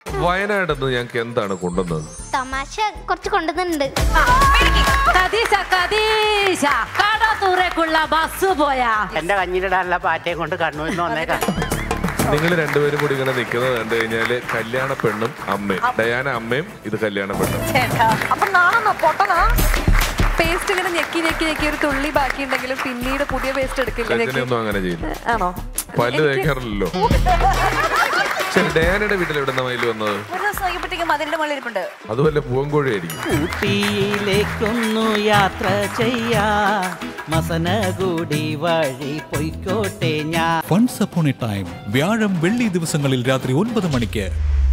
വയനാട് നിന്ന് ഞങ്ങൾക്ക് എന്താണ് കൊണ്ടുവന്നത് തമാശ കുറച്ച് കൊണ്ടുവന്നിട്ടുണ്ട് കദീശ കദീശ കടത്തൂരേക്കുള്ള ബസ് പോയാ എന്റെ കഞ്ഞിലിടാനുള്ള പാറ്റയെ കൊണ്ട് കണ്ണൂരിൽ നിന്ന് വന്നേക്കാം നിങ്ങൾ രണ്ടുപേരും കൂടി ഇങ്ങനെ നിൽക്കുന്നത് കണ്ടു കഴിഞ്ഞാല് കല്യാണ പെണ്ണും അമ്മയും ഡയാന അമ്മയും ഇത് കല്യാണ പെണ്ണും അപ്പൊ നാണെന്നോ പൊട്ടനാ പേസ്റ്റ് ഇങ്ങനെ ഞെക്കി ഞെക്കി ഞെക്കി ഒരു തുള്ളി ബാക്കി ഉണ്ടെങ്കിലും പിന്നീട് പുതിയ പേസ്റ്റ് എടുക്കില്ല ഞെക്കി രജനിയൊന്നും അങ്ങനെ ചെയ്യില്ല ആണോ പല്ല് തേക്കാറില്ലല്ലോ ശരി ഡയാനയുടെ വീട്ടിൽ എവിടെ മയിൽ വന്നത് ഒരു ദിവസം നോക്കിയപ്പോഴത്തേക്കും മതിലിന്റെ മുകളിൽ ഇരിപ്പുണ്ട് അതുവല്ല പൂവങ്കോഴി ആയിരിക്കും ഊട്ടിയിലേക്കൊന്നു യാത്ര ചെയ്യാ മസനഗുടി വഴി പൊയ്ക്കോട്ടെ ഞാൻ വൺസ് അപ്പോൺ എ ടൈം വ്യാഴം വെള്ളി ദിവസങ്ങളിൽ രാത്രി ഒൻപത് മണിക്ക്